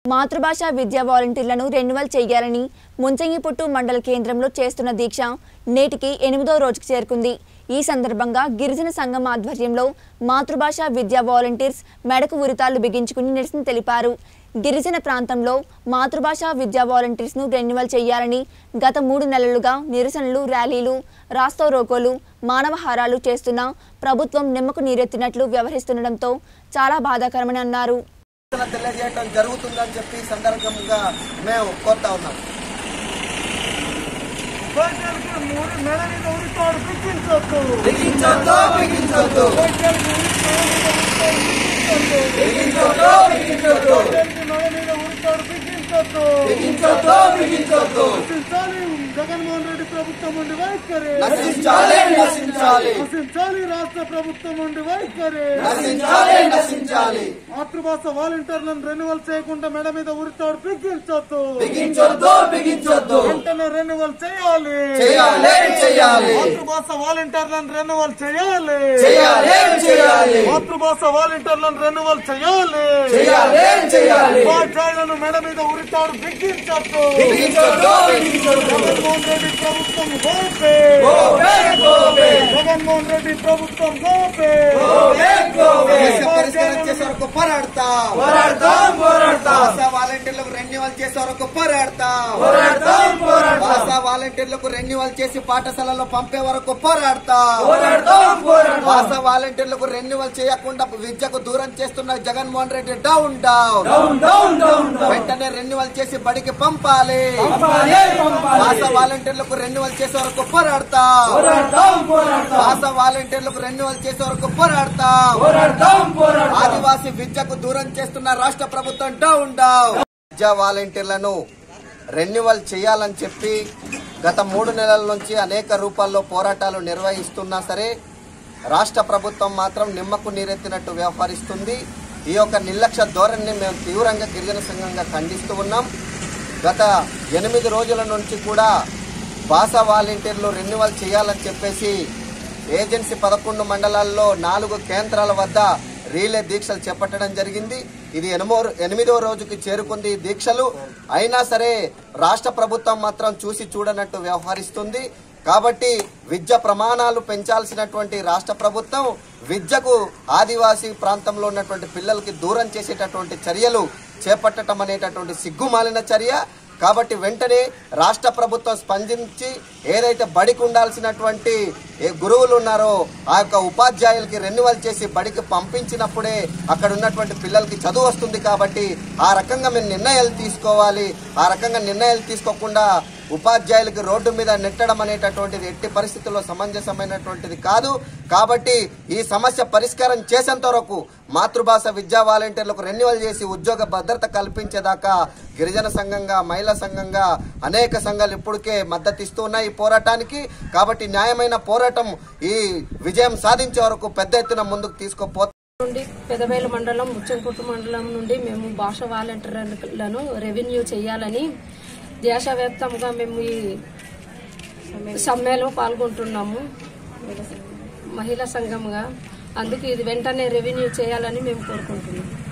మాతృభాష విద్యా వాలంటీర్లను రెన్యువల్ చేయాలని ముంచంగిపుట్టు మండల కేంద్రంలో చేస్తున్న దీక్ష నేటికి ఎనిమిదో రోజుకు చేరుకుంది ఈ సందర్భంగా గిరిజన సంఘం ఆధ్వర్యంలో మాతృభాష విద్యా వాలంటీర్స్ మెడకు ఉరితాళ్లు బిగించుకుని నిరసన తెలిపారు గిరిజన ప్రాంతంలో మాతృభాష విద్యా వాలంటీర్స్ను రెన్యువల్ చేయాలని గత మూడు నెలలుగా నిరసనలు ర్యాలీలు రాస్తో రోకోలు మానవహారాలు చేస్తున్న ప్రభుత్వం నిమ్మకు నీరెత్తినట్లు వ్యవహరిస్తుండటంతో చాలా బాధాకరమని అన్నారు నిరసన తెలియజేయడం జరుగుతుందని చెప్పి ఈ సందర్భంగా మేము కోరుతా ఉన్నాం వైద్యులకి మూడు నెల మీద ఉరితాడు బిగించొద్దు బిగించొద్దు బిగించొద్దు వైద్యులకి బిగించొద్దు బిగించొద్దు వైద్యులకి నెల మీద ఉరితాడు బిగించొద్దు బిగించొద్దు బిగించొద్దు నశించాలి జగన్మోహన్ రెడ్డి ప్రభుత్వం ఉండి వైఖరి నశించాలి నశించాలి నశించాలి రాష్ట్ర ప్రభుత్వం ఉండి వైఖరి నశించాలి నశించాలి మాతృభాష వాలంటీర్లను రెన్యువల్ చేయకుండా మెడ మీద ఉరితాడు బిగించొద్దు బిగించొద్దు బిగించొద్దు వెంటనే రెన్యువల్ చేయాలి చేయాలి చేయాలి మాతృభాష వాలంటీర్లను రెన్యువల్ చేయాలి చేయాలి చేయాలి మాతృభాష వాలంటీర్లను రెన్యువల్ చేయాలి చేయాలి చేయాలి ఉపాధ్యాయులను మెడ మీద ఉరితాడు బిగించొద్దు బిగించొద్దు బిగించొద్దు జగన్మోహన్ రెడ్డి ప్రభుత్వం గోపే గోవే గోవే జగన్మోహన్ రెడ్డి ప్రభుత్వం గోపే గోవే గోవే పరిష్కారం చేసే వరకు పోరాడతాం పోరాడతాం పోరాడతాం ఆశా వాలంటీర్లకు రెన్యువల్ చేసే వరకు పోరాడతాం పోరాడతాం పోరాడతాం ఆశా వాలంటీర్లకు రెన్యువల్ చేసి పాఠశాలలో పంపే వరకు పోరాడతాం పోరాడతాం పోరాడతాం ఆశా వాలంటీర్లకు రెన్యువల్ చేయకుండా విద్యకు దూరం చేస్తున్న Jaganmohan Reddy down down down down వెంటనే రెన్యువల్ చేసి బడికి పంపాలి ఆశా వాలంటీర్లకు రెన్యువల్ చేసే వరకు పోరాడతాం పోరాడతాం పోరాడతాం ఆశా వాలంటీర్లకు రెన్యువల్ చేసే వరకు పోరాడతాం పోరాడతాం పోరాడతాం ఆదివాసీ విద్యకు దూరం చేస్తున్న రాష్ట్ర ప్రభుత్వం డౌన్ డౌన్ విద్యా వాలంటీర్లను రెన్యువల్ చేయాలని చెప్పి గత మూడు నెలల నుంచి అనేక రూపాల్లో పోరాటాలు నిర్వహిస్తున్నా సరే రాష్ట్ర ప్రభుత్వం మాత్రం నిమ్మకు నీరెత్తినట్టు వ్యవహరిస్తుంది ఈ యొక్క నిర్లక్ష్య ధోరణిని మేము తీవ్రంగా గిరిజన సంఘంగా ఖండిస్తూ ఉన్నాం గత ఎనిమిది రోజుల నుంచి కూడా భాషా వాలంటీర్లు రెన్యువల్ చేయాలని చెప్పేసి ఏజెన్సీ పదకొండు మండలాల్లో నాలుగు కేంద్రాల వద్ద రీలే దీక్షలు చేపట్టడం జరిగింది ఇది ఎనిమో ఎనిమిదో రోజుకి చేరుకుంది ఈ దీక్షలు అయినా సరే రాష్ట్ర ప్రభుత్వం మాత్రం చూసి చూడనట్టు వ్యవహరిస్తుంది కాబట్టి విద్య ప్రమాణాలు పెంచాల్సినటువంటి రాష్ట్ర ప్రభుత్వం విద్యకు ఆదివాసీ ప్రాంతంలో ఉన్నటువంటి పిల్లలకి దూరం చేసేటటువంటి చర్యలు చేపట్టడం అనేటటువంటి సిగ్గుమాలిన చర్య కాబట్టి వెంటనే రాష్ట్ర ప్రభుత్వం స్పందించి ఏదైతే బడికి ఉండాల్సినటువంటి ఏ గురువులు ఉన్నారో ఆ యొక్క ఉపాధ్యాయులకి రెన్యువల్ చేసి బడికి పంపించినప్పుడే అక్కడ ఉన్నటువంటి పిల్లలకి చదువు వస్తుంది కాబట్టి ఆ రకంగా మేము నిర్ణయాలు తీసుకోవాలి ఆ రకంగా నిర్ణయాలు తీసుకోకుండా ఉపాధ్యాయులకి రోడ్డు మీద నెట్టడం అనేటటువంటిది ఎట్టి పరిస్థితుల్లో సమంజసమైనటువంటిది కాదు కాబట్టి ఈ సమస్య పరిష్కారం చేసేంత వరకు మాతృభాష విద్యా వాలంటీర్లకు రెన్యువల్ చేసి ఉద్యోగ భద్రత కల్పించేదాకా గిరిజన సంఘంగా మహిళా సంఘంగా అనేక సంఘాలు ఇప్పటికే మద్దతు ఇస్తూ ఉన్నాయి ఈ పోరాటానికి కాబట్టి న్యాయమైన పోరాటం ఈ విజయం సాధించే వరకు పెద్ద ఎత్తున ముందుకు తీసుకోపో నుండి పెదవేల మండలం ముచ్చంకుట్టు మండలం నుండి మేము భాష వాలంటీర్లను రెవెన్యూ చేయాలని దేశవ్యాప్తంగా మేము ఈ సమ్మెలో పాల్గొంటున్నాము మహిళా సంఘంగా అందుకే ఇది వెంటనే రెవెన్యూ చేయాలని మేము కోరుకుంటున్నాం